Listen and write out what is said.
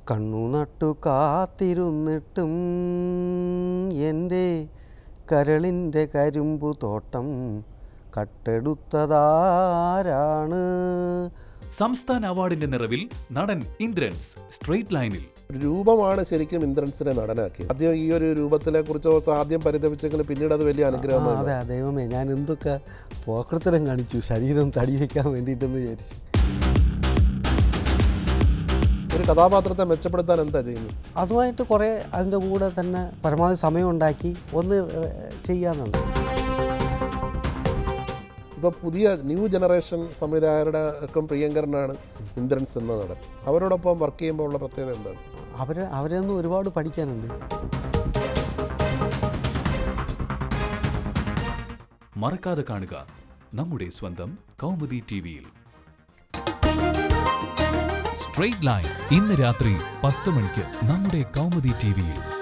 കണ്ണു നട്ടു കാത്തിരുന്നിട്ടും എൻ്റെ കരളിൻ്റെ കരിമ്പു തോട്ടം കട്ടെടുത്തതാരാണ് സംസ്ഥാന അവാർഡിന്റെ നിറവിൽ നടൻ ഇന്ദ്രൻസ് സ്ട്രെയിറ്റ് ലൈനിൽ രൂപമാണ് ശരിക്കും ഇന്ദ്രൻസിനെ നടനാക്കിയത് ആദ്യം ഈ ഒരു രൂപത്തിനെ കുറിച്ച് ഓർത്ത് ആദ്യം പരിതപിച്ചെങ്കിലും പിന്നീട് അത് വലിയ ആ, അനുഗ്രഹമായി അതെ ദൈവമേ ഞാൻ എന്തൊക്കെ പോക്കൃത്തരം കാണിച്ചു ശരീരം തടി വയ്ക്കാൻ വേണ്ടിയിട്ടെന്ന് വിചാരിച്ചു ഒരു കഥാപാത്രത്തെ മെച്ചപ്പെടുത്താൻ എന്താ ചെയ്യുന്നത് അതുമായിട്ട് കുറേ അതിൻ്റെ കൂടെ തന്നെ പരമാവധി സമയം ഉണ്ടാക്കി ഒന്ന് ചെയ്യാന്നുണ്ട് ഇപ്പോൾ പുതിയ ന്യൂ ജനറേഷൻ സംവിധായകരുടെ ഒക്കെ പ്രിയങ്കരനാണ് ഇന്ദ്രൻസ് എന്ന നടൻ അവരോടൊപ്പം വർക്ക് ചെയ്യുമ്പോൾ ഉള്ള പ്രത്യേകത എന്താണ് അവർ അവരെ ഒന്നും ഒരുപാട് പഠിക്കാനുണ്ട് മറക്കാതെ കാണുക നമ്മുടെ സ്വന്തം കൗമുദി ടിവിയിൽ സ്ട്രെയിറ്റ് ലൈൻ ഇന്ന് രാത്രി പത്ത് മണിക്ക് നമ്മുടെ കൗമുദി ടിവിയിൽ